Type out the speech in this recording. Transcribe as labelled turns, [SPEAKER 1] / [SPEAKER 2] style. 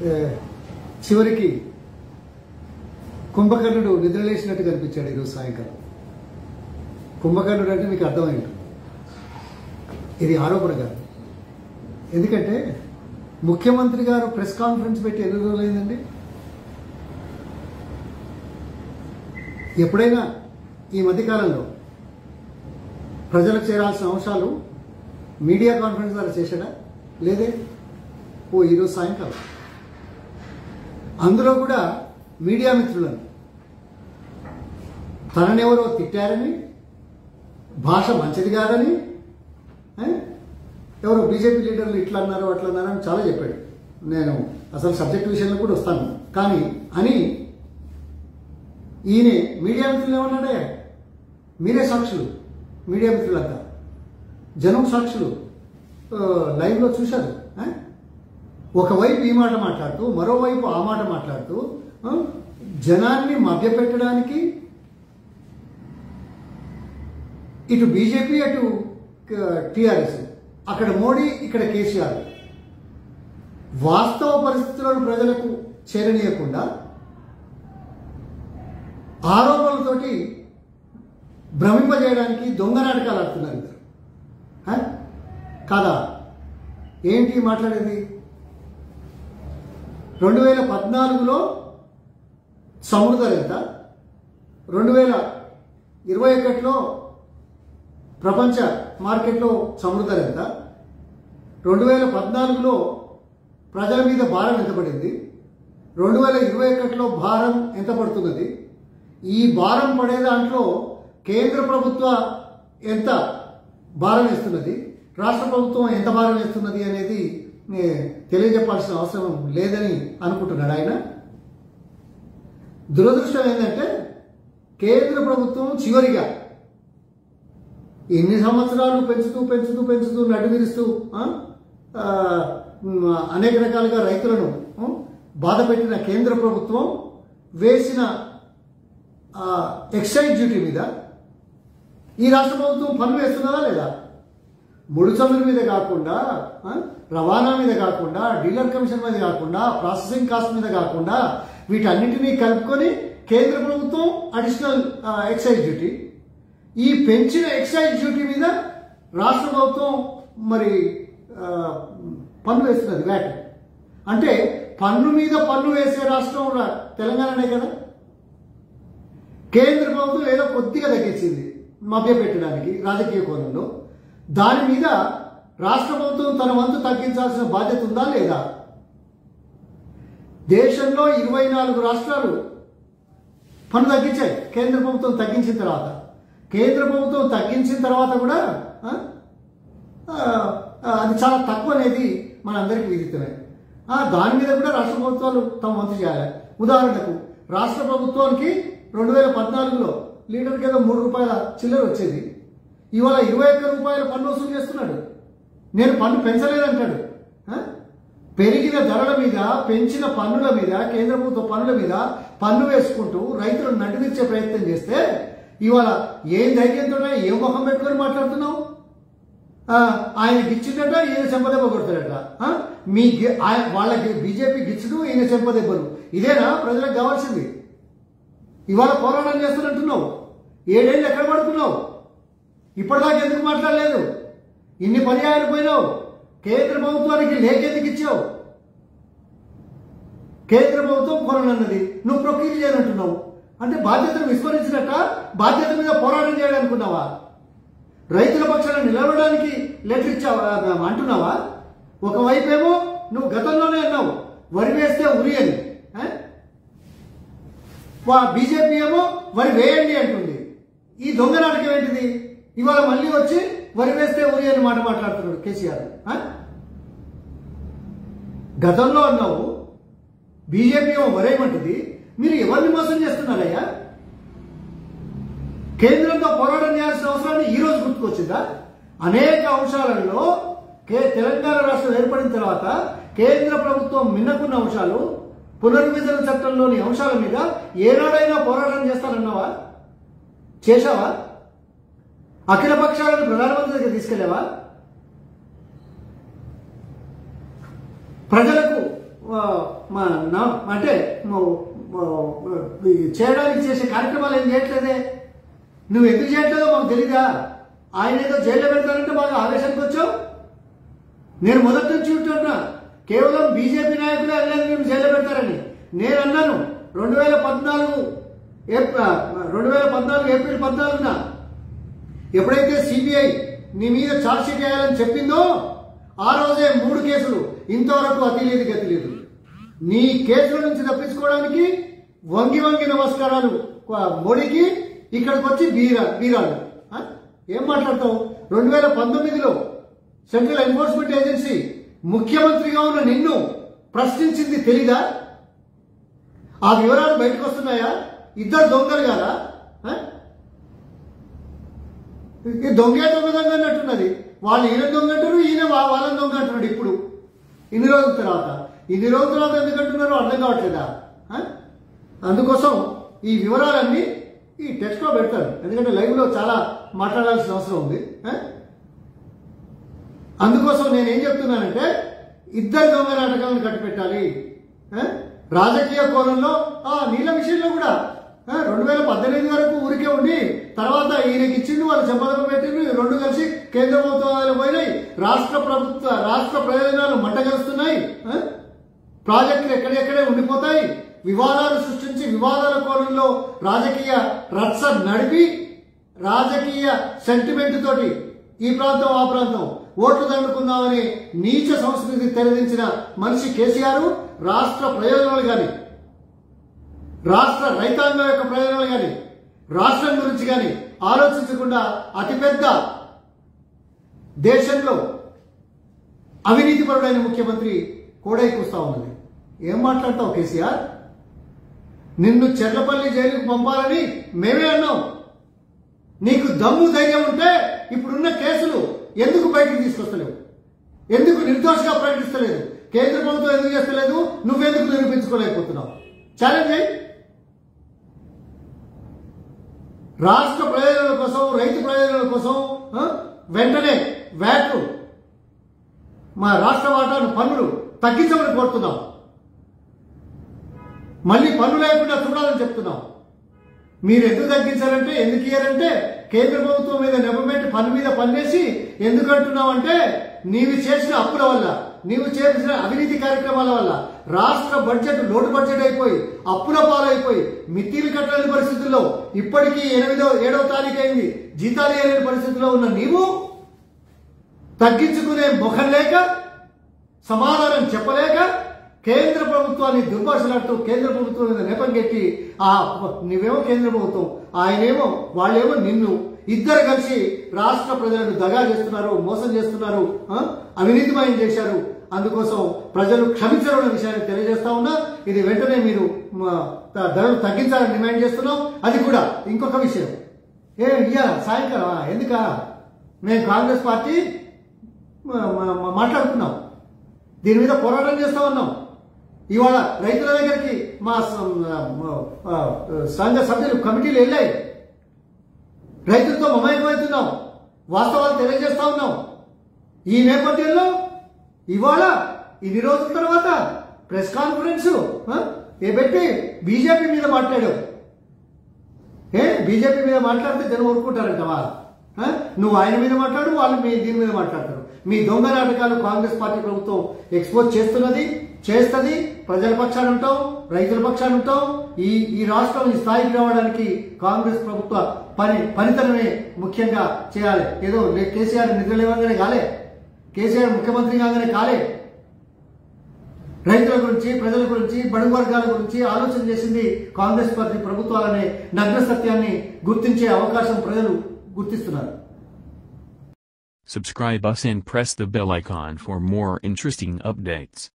[SPEAKER 1] ఏ, చివరికి కుంభకర్ణుడు నిద్రలేసినట్టు కనిపించాడు ఈరోజు సాయంకాలం కుంభకర్ణుడు అంటే మీకు అర్థమైంది ఇది ఆరోపణ కాదు ఎందుకంటే ముఖ్యమంత్రి గారు ప్రెస్ కాన్ఫరెన్స్ పెట్టి ఎన్ని రోజులైందండి ఎప్పుడైనా ఈ మధ్యకాలంలో ప్రజలకు చేరాల్సిన అంశాలు మీడియా కాన్ఫరెన్స్ ద్వారా చేశాడా లేదే ఓ ఈరోజు సాయంకాలం అందులో కూడా మీడియా మిత్రులను తననెవరో తిట్టారని భాష మంచిది కాదని ఏ? ఎవరో బీజేపీ లీడర్లు ఇట్లా అన్నారు అట్లా అన్నారు అని చాలా చెప్పాడు నేను అసలు సబ్జెక్ట్ విషయంలో కూడా వస్తాను కానీ అని ఈయన మీడియా మిత్రులు ఏమన్నాడే మీరే సాక్షులు మీడియా మిత్రులంతా జనం సాక్షులు ఆ, లైవ్లో చూశారు ఆ? ఒకవైపు ఈ మాట మాట్లాడుతూ మరోవైపు ఆ మాట మాట్లాడుతూ ఆ, జనాన్ని మభ్యపెట్టడానికి ఇటు బీజేపీ అటు టిఆర్ఎస్ అక్కడ మోడీ ఇక్కడ కేసీఆర్ వాస్తవ పరిస్థితులను ప్రజలకు చేరనీయకుండా ఆరోపణలతోటి భ్రమింపజేయడానికి దొంగ నాటకాలు ఆడుతున్నారు ఇద్దరు ఆ? కాదా ఏంటి మాట్లాడేది రెండు వేల పద్నాలుగులో సముద్ర ఎంత రెండు వేల ఇరవై ఒకటిలో ప్రపంచ మార్కెట్లో సముద్ర ఎంత రెండు వేల పద్నాలుగులో ప్రజల మీద భారం ఎంత పడింది రెండు వేల ఇరవై ఒకటిలో భారం ఎంత పడుతున్నది ఈ భారం పడే దాంట్లో కేంద్ర ప్రభుత్వ ఎంత భారం వేస్తున్నది రాష్ట్ర ప్రభుత్వం ఎంత భారం వేస్తున్నది అనేది నే తెలియజెప్పాల్సిన అవసరం లేదని అనుకుంటున్నాడు ఆయన దురదృష్టం ఏంటంటే కేంద్ర ప్రభుత్వం చివరిగా ఎన్ని సంవత్సరాలు పెంచుతూ పెంచుతూ పెంచుతూ నడువిరుస్తూ ఆ, ఆ, మ్, అనేక రకాలుగా రైతులను ఆ, బాధ పెట్టిన కేంద్ర ప్రభుత్వం వేసిన ఆ, ఎక్సైజ్ డ్యూటీ మీద ఈ రాష్ట్ర ప్రభుత్వం పన్ను వేస్తున్నదా లేదా ముడి చమురు మీద కాకుండా ఆ, రవాణా మీద కాకుండా డీలర్ కమిషన్ మీద కాకుండా ప్రాసెసింగ్ కాస్ట్ మీద కాకుండా వీటన్నిటినీ కలుపుకొని కేంద్ర ప్రభుత్వం అడిషనల్ ఆ, ఎక్సైజ్ డ్యూటీ ఈ పెంచిన ఎక్సైజ్ డ్యూటీ మీద రాష్ట్ర ప్రభుత్వం మరి ఆ, పన్ను వేస్తున్నది వ్యాట్ అంటే పన్ను మీద పన్ను వేసే రాష్ట్రం రా- తెలంగాణనే కదా కేంద్ర ప్రభుత్వం ఏదో కొద్దిగా తగ్గించింది మభ్య పెట్టడానికి రాజకీయ కోణంలో దాని మీద రాష్ట్ర ప్రభుత్వం తన వంతు తగ్గించాల్సిన బాధ్యత ఉందా లేదా దేశంలో ఇరవై నాలుగు రాష్ట్రాలు పన్ను తగ్గించాయి కేంద్ర ప్రభుత్వం తగ్గించిన తర్వాత కేంద్ర ప్రభుత్వం తగ్గించిన తర్వాత కూడా ఆ, ఆ, ఆ, అది చాలా తక్కువ అనేది మనందరికీ విదితమే ఆ, దాని మీద కూడా రాష్ట్ర ప్రభుత్వాలు తమ వంతు చేయాలి ఉదాహరణకు రాష్ట్ర ప్రభుత్వానికి రెండు వేల పద్నాలుగులో లీటర్కి ఏదో మూడు రూపాయల చిల్లర వచ్చేది ఇవాళ ఇరవై ఒక్క రూపాయల పన్ను వసూలు చేస్తున్నాడు నేను పన్ను పెంచలేదంటాడు ఆ? పెరిగిన ధరల మీద పెంచిన పన్నుల మీద కేంద్ర ప్రభుత్వ పన్నుల మీద పన్ను వేసుకుంటూ రైతులను నడ్డునిచ్చే ప్రయత్నం చేస్తే ఇవాళ ఏం ధైర్యంతో ఏం ముఖం పెట్టుకొని మాట్లాడుతున్నావు ఆ, ఆయనకి ఇచ్చిందట ఈయన చెంపదెబ్బ కొడతాడట ఆ? మీ గి- ఆయ- వాళ్ళకి బీజేపీ గిచ్చుడు ఈయన చెంపదెబ్బలు ఇదేనా ప్రజలకు కావాల్సింది ఇవాళ పోరాటం చేస్తానంటున్నావు ఏడేళ్ళు ఎక్కడ పడుతున్నావు ఇప్పటిదాకా ఎందుకు మాట్లాడలేదు ఇన్ని పర్యాయాలు పోయినావు కేంద్ర ప్రభుత్వానికి లేఖ ఎందుకు ఇచ్చావు కేంద్ర ప్రభుత్వం కొననున్నది నువ్వు ప్రొక్యూర్ చేయనంటున్నావు అంటే బాధ్యతను విస్మరించినట్ట బాధ్యత మీద పోరాటం చేయాలనుకున్నావా రైతుల పక్షాన నిలవడానికి లెటర్ ఇచ్చావా అంటున్నావా ఒకవైపేమో నువ్వు గతంలోనే అన్నావు వరి వేస్తే ఉరి అని ఆ? వా బీజేపీ ఏమో వరి వేయండి అంటుంది ఈ దొంగ నాటకం ఏంటిది ఇవాళ మళ్ళీ వచ్చి వరి వేస్తే ఉరి అని మాట మాట్లాడుతున్నాడు కేసీఆర్ ఆ? గతంలో అన్నావు బీజేపీ ఏమో వరేయమంటుంది మీరు ఎవరిని మోసం చేస్తున్నారయ్యా కేంద్రంతో పోరాటం చేయాల్సిన అవసరాన్ని ఈ రోజు గుర్తుకొచ్చిందా అనేక అంశాలలో కే తెలంగాణ రాష్ట్రం ఏర్పడిన తర్వాత కేంద్ర ప్రభుత్వం మిన్నకున్న అంశాలు పునర్విభజన చట్టంలోని అంశాల మీద ఏనాడైనా పోరాటం చేస్తానన్నావా చేశావా అఖిల పక్షాలను ప్రధానమంత్రి దగ్గర తీసుకెళ్ళావా ప్రజలకు ఆ, మా నా- అంటే మా- మా- ఈ చేయడానికి చేసే కార్యక్రమాలు ఏం చేయట్లేదే నువ్వు ఎందుకు చేయట్లేదో మాకు తెలీదా ఆయన ఏదో జైల్లో పెడతారంటే బాగా ఆవేశానికి వచ్చావు నేను మొదటి నుంచి ఉంటున్నా కేవలం బీజేపీ నాయకులే అనలేదు మేము జైల్లో పెడతారని నేను అన్నాను రెండు వేల పద్నాలుగు ఏప్- రెండు వేల పద్నాలుగు ఏప్రిల్ పద్నాలుగున ఎప్పుడైతే సిబిఐ నీ మీద ఛార్జ్షీట్ వేయాలని చెప్పిందో ఆ రోజే మూడు కేసులు ఇంతవరకు అతి లేదు గతి లేదు నీ కేసుల నుంచి తప్పించుకోవడానికి వంగి వంగి నమస్కారాలు ఆ, మోడీకి ఇక్కడికి వచ్చి బీరా బీరాలు ఆ? ఏం మాట్లాడతావు రెండు వేల పంతొమ్మిదిలో సెంట్రల్ ఎన్ఫోర్స్మెంట్ ఏజెన్సీ ముఖ్యమంత్రిగా ఉన్న నిన్ను ప్రశ్నించింది తెలీదా ఆ వివరాలు బయటకు వస్తున్నాయా ఇద్దరు దొంగలు కదా ఆ? ఈ దొంగే దొంగ దొంగ అన్నట్టున్నది వాళ్ళు ఈయన దొంగ అంటారు ఈయన వా- వాళ్ళని దొంగ అంటున్నాడు ఇప్పుడు ఇన్ని రోజుల తర్వాత ఇన్ని రోజుల తర్వాత ఎందుకు అంటున్నారో అర్థం కావట్లేదా ఆ? అందుకోసం ఈ వివరాలన్నీ ఈ టెక్స్ట్ లో పెడతారు ఎందుకంటే లైవ్ లో చాలా మాట్లాడాల్సిన అవసరం ఉంది ఆ? అందుకోసం నేను ఏం చెప్తున్నానంటే ఇద్దరు దొంగ నాటకాలను కట్టిపెట్టాలి ఆ? రాజకీయ కోణంలో ఆ నీళ్ళ విషయంలో కూడా ఆ, రెండు వేల పద్దెనిమిది వరకు ఊరికే ఉండి తర్వాత ఈయనకి ఇచ్చిండు వాళ్ళు చెంపలకు పెట్టిండు ఈ రెండు కలిసి కేంద్ర ప్రభుత్వాలు పోయినాయి రాష్ట్ర ప్రభుత్వ రాష్ట్ర ప్రయోజనాలు మంటగలుస్తున్నాయి ఆ? ప్రాజెక్టులు ఎక్కడెక్కడే ఉండిపోతాయి వివాదాలు సృష్టించి వివాదాల కోణంలో రాజకీయ రచ్చ నడిపి రాజకీయ సెంటిమెంట్ తోటి ఈ ప్రాంతం ఆ ప్రాంతం ఓట్లు దండుకుందామని నీచ సంస్కృతి తెరదించిన మనిషి కేసీఆర్ రాష్ట్ర ప్రయోజనాలు కానీ రాష్ట్ర రైతాంగం యొక్క ప్రయోజనాలు కానీ రాష్ట్రం గురించి కానీ ఆలోచించకుండా అతిపెద్ద దేశంలో అవినీతిపరుడైన ముఖ్యమంత్రి కోడై కూస్తా ఉన్నది ఏం మాట్లాడతావు కేసీఆర్ నిన్ను చెర్లపల్లి జైలుకు పంపాలని మేమే అన్నాం నీకు దమ్ము ధైర్యం ఉంటే ఇప్పుడున్న కేసులు ఎందుకు బయటికి తీసుకొస్తలేవు ఎందుకు నిర్దోషగా ప్రకటిస్తలేదు కేంద్ర ప్రభుత్వం ఎందుకు చేస్తలేదు నువ్వెందుకు నిరూపించుకోలేకపోతున్నావు ఛాలెంజ్ అయ్యి రాష్ట్ర ప్రయోజనాల కోసం రైతు ప్రయోజనాల కోసం ఆ, వెంటనే వ్యాట్లు మా రాష్ట్ర వాటాను పన్నులు తగ్గించమని కోరుతున్నాం మళ్ళీ పన్ను లేకుండా చూడాలని చెప్తున్నాం మీరు ఎందుకు తగ్గించారంటే ఎందుకు ఇయ్యారంటే కేంద్ర ప్రభుత్వం మీద నెపమెట్టి పన్ను మీద పన్నేసి ఎందుకు అంటున్నావు అంటే నీవు చేసిన అప్పుల వల్ల నీవు చేసిన అవినీతి కార్యక్రమాల వల్ల రాష్ట్ర బడ్జెట్ లోటు బడ్జెట్ అయిపోయి అప్పుల పాలైపోయి మిత్తిలు కట్టలేని పరిస్థితుల్లో ఇప్పటికీ ఎనిమిదో ఏడవ తారీఖు అయింది జీతాలు ఇవ్వలేని పరిస్థితిలో ఉన్న నీవు తగ్గించుకునే ముఖం లేక సమాధానం చెప్పలేక కేంద్ర ప్రభుత్వాన్ని దుర్భాషలాడుతూ కేంద్ర ప్రభుత్వం మీద నెపంగెట్టి ఆ నువ్వేమో కేంద్ర ప్రభుత్వం ఆయనేమో వాళ్ళేమో నిన్ను ఇద్దరు కలిసి రాష్ట్ర ప్రజలను దగా చేస్తున్నారు మోసం చేస్తున్నారు ఆ? అవినీతిమయం చేశారు అందుకోసం ప్రజలు క్షమించడం విషయాన్ని తెలియజేస్తా ఉన్నా ఇది వెంటనే మీరు మ, త- ధరలు తగ్గించాలని డిమాండ్ చేస్తున్నాం అది కూడా ఇంకొక విషయం ఏ ఇయ్యాల సాయంకాలం ఎందుక మేము కాంగ్రెస్ పార్టీ మ- మ- మ- మాట్లాడుకున్నాం దీని మీద పోరాటం చేస్తా ఉన్నాం ఇవాళ రైతుల దగ్గరికి మా సం- ఆ, సంఘ సభ్యులు కమిటీలు వెళ్ళాయి రైతులతో మమేకమవుతున్నాం వాస్తవాలు తెలియజేస్తా ఉన్నాం ఈ నేపథ్యంలో ఇవాళ ఇన్ని రోజుల తర్వాత ప్రెస్ కాన్ఫరెన్స్ ఆ, ఏ పెట్టి బీజేపీ మీద మాట్లాడావు ఏ బీజేపీ మీద మాట్లాడితే జనం ఊరుకుంటారంటవా ఆ? నువ్వు ఆయన మీద మాట్లాడు వాళ్ళు మీ దీని మీద మాట్లాడతారు మీ దొంగ నాటకాలు కాంగ్రెస్ పార్టీ ప్రభుత్వం ఎక్స్పోజ్ చేస్తున్నది చేస్తుంది ప్రజల పక్షాన ఉంటాం రైతుల పక్షాన ఉంటాం ఈ ఈ రాష్ట్రం ఈ స్థాయికి రావడానికి కాంగ్రెస్ ప్రభుత్వ పని పనితనమే ముఖ్యంగా చేయాలి ఏదో లే- కేసీఆర్ నిద్ర లేవగానే కాలే కేసీఆర్ ముఖ్యమంత్రి కాగానే కాలే రైతుల గురించి ప్రజల గురించి బడుగు వర్గాల గురించి ఆలోచన చేసింది కాంగ్రెస్ పార్టీ ప్రభుత్వాలనే నగ్న సత్యాన్ని గుర్తించే అవకాశం ప్రజలు గుర్తిస్తున్నారు
[SPEAKER 2] Subscribe us and press the bell icon for more interesting updates.